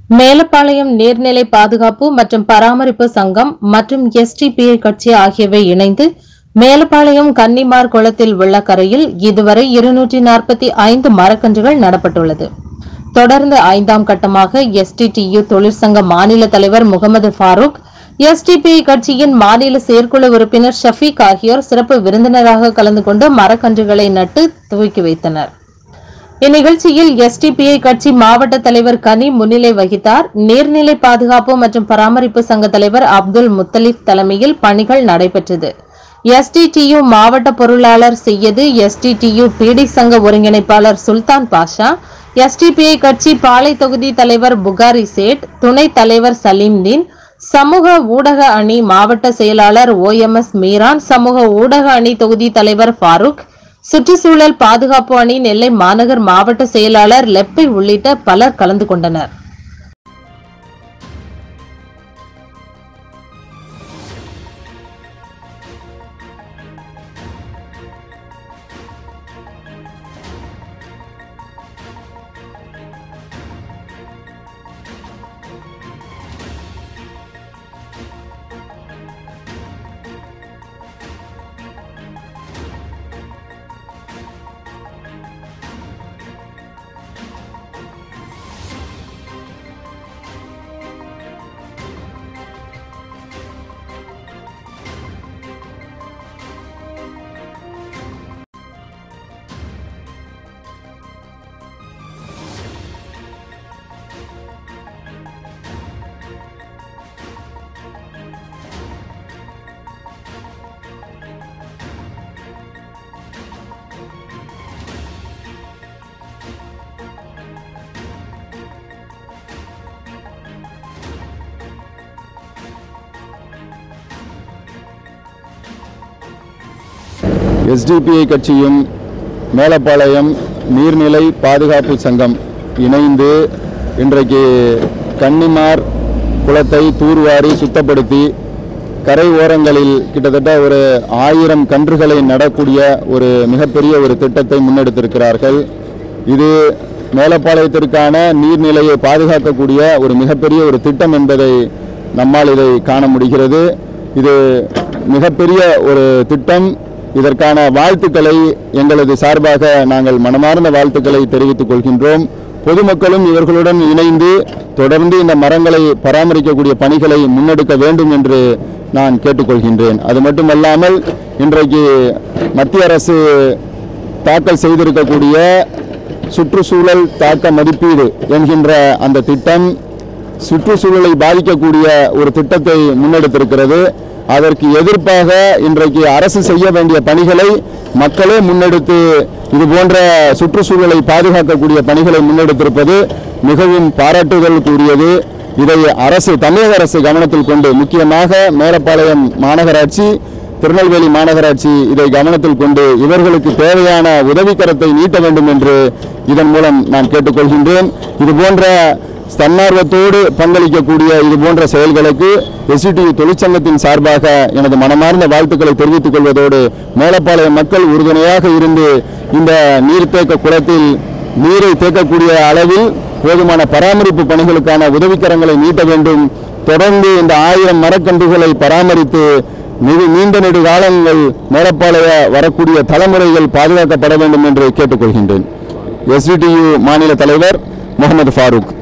மேலப்பாளையம் நீர்நிலை பாதுகாப்பு மற்றும் பராமரிப்பு சங்கம் மற்றும் எஸ்டிபிஐ கட்சி ஆகியவை இணைந்து மேலப்பாளையம் கன்னிமார் குளத்தில் உள்ள கரையில் இதுவரை இருநூற்றி நாற்பத்தி ஐந்து மரக்கன்றுகள் நடப்பட்டுள்ளது தொடர்ந்து ஐந்தாம் கட்டமாக எஸ்டிடியு தொழிற்சங்க மாநில தலைவர் முகமது ஃபாரூக் எஸ்டிபிஐ கட்சியின் மாநில செயற்குழு உறுப்பினர் ஷஃபீக் ஆகியோர் சிறப்பு விருந்தினராக கலந்து கொண்டு மரக்கன்றுகளை நட்டு துவக்கி வைத்தனர் இந்நிகழ்ச்சியில் எஸ்டிபிஐ கட்சி மாவட்ட தலைவர் கனி முன்னிலை வகித்தார் நீர்நிலை பாதுகாப்பு மற்றும் பராமரிப்பு சங்க தலைவர் அப்துல் முத்தலிப் தலைமையில் பணிகள் நடைபெற்றது எஸ்டிடியு மாவட்ட பொருளாளர் செய்யது எஸ்டிடியு பிடி சங்க ஒருங்கிணைப்பாளர் சுல்தான் பாஷா எஸ்டிபிஐ கட்சி பாளை தொகுதி தலைவர் புகாரி சேட் துணைத் தலைவர் சலீம்தீன் சமூக ஊடக அணி மாவட்ட செயலாளர் ஓஎம்எஸ் மீரான் சமூக ஊடக அணி தொகுதி தலைவர் ஃபாரூக் சுற்றுச்சூழல் பாதுகாப்பு அணி நெல்லை மாநகர் மாவட்ட செயலாளர் லெப்பை உள்ளிட்ட பலர் கலந்து கொண்டனர் எஸ்டிபிஐ கட்சியும் மேலப்பாளையம் நீர்நிலை பாதுகாப்பு சங்கம் இணைந்து இன்றைக்கு கன்னிமார் குளத்தை தூர்வாரி சுத்தப்படுத்தி கரை ஓரங்களில் கிட்டத்தட்ட ஒரு ஆயிரம் கன்றுகளை நடக்கூடிய ஒரு மிகப்பெரிய ஒரு திட்டத்தை முன்னெடுத்திருக்கிறார்கள் இது மேலப்பாளையத்திற்கான நீர்நிலையை பாதுகாக்கக்கூடிய ஒரு மிகப்பெரிய ஒரு திட்டம் என்பதை நம்மால் இதை காண முடிகிறது இது மிகப்பெரிய ஒரு திட்டம் இதற்கான வாழ்த்துக்களை எங்களது சார்பாக நாங்கள் மனமார்ந்த வாழ்த்துக்களை தெரிவித்துக் கொள்கின்றோம் பொதுமக்களும் இவர்களுடன் இணைந்து தொடர்ந்து இந்த மரங்களை பராமரிக்கக்கூடிய பணிகளை முன்னெடுக்க வேண்டும் என்று நான் கேட்டுக்கொள்கின்றேன் அது மட்டுமல்லாமல் இன்றைக்கு மத்திய அரசு தாக்கல் செய்திருக்கக்கூடிய சுற்றுச்சூழல் தாக்க மதிப்பீடு என்கின்ற அந்த திட்டம் சுற்றுச்சூழலை பாதிக்கக்கூடிய ஒரு திட்டத்தை முன்னெடுத்திருக்கிறது அதற்கு எதிர்ப்பாக இன்றைக்கு அரசு செய்ய வேண்டிய பணிகளை மக்களே முன்னெடுத்து இது போன்ற சுற்றுச்சூழலை பாதுகாக்கக்கூடிய பணிகளை முன்னெடுத்திருப்பது மிகவும் பாராட்டுதலுக்குரியது இதை அரசு தமிழக அரசு கவனத்தில் கொண்டு முக்கியமாக மேலப்பாளையம் மாநகராட்சி திருநெல்வேலி மாநகராட்சி இதை கவனத்தில் கொண்டு இவர்களுக்கு தேவையான உதவிக்கரத்தை நீட்ட வேண்டும் என்று இதன் மூலம் நான் கேட்டுக்கொள்கின்றேன் இது போன்ற தன்னார்வத்தோடு பங்களிக்கக்கூடிய இது போன்ற செயல்களுக்கு எஸ்சிடி தொழிற்சங்கத்தின் சார்பாக எனது மனமார்ந்த வாழ்த்துக்களை தெரிவித்துக் கொள்வதோடு மேலப்பாளையம் மக்கள் உறுதுணையாக இருந்து இந்த நீர்த்தேக்க குளத்தில் நீரை தேக்கக்கூடிய அளவில் போதுமான பராமரிப்பு பணிகளுக்கான உதவிக்கரங்களை நீட்ட வேண்டும் தொடர்ந்து இந்த ஆயிரம் மரக்கன்றுகளை பராமரித்து மிக நீண்ட நெடு காலங்கள் மேலப்பாளைய வரக்கூடிய தலைமுறைகள் பாதுகாக்கப்பட வேண்டும் என்று கேட்டுக்கொள்கின்றேன் எஸ்டிடியு மாநில தலைவர் முகமது ஃபாரூக்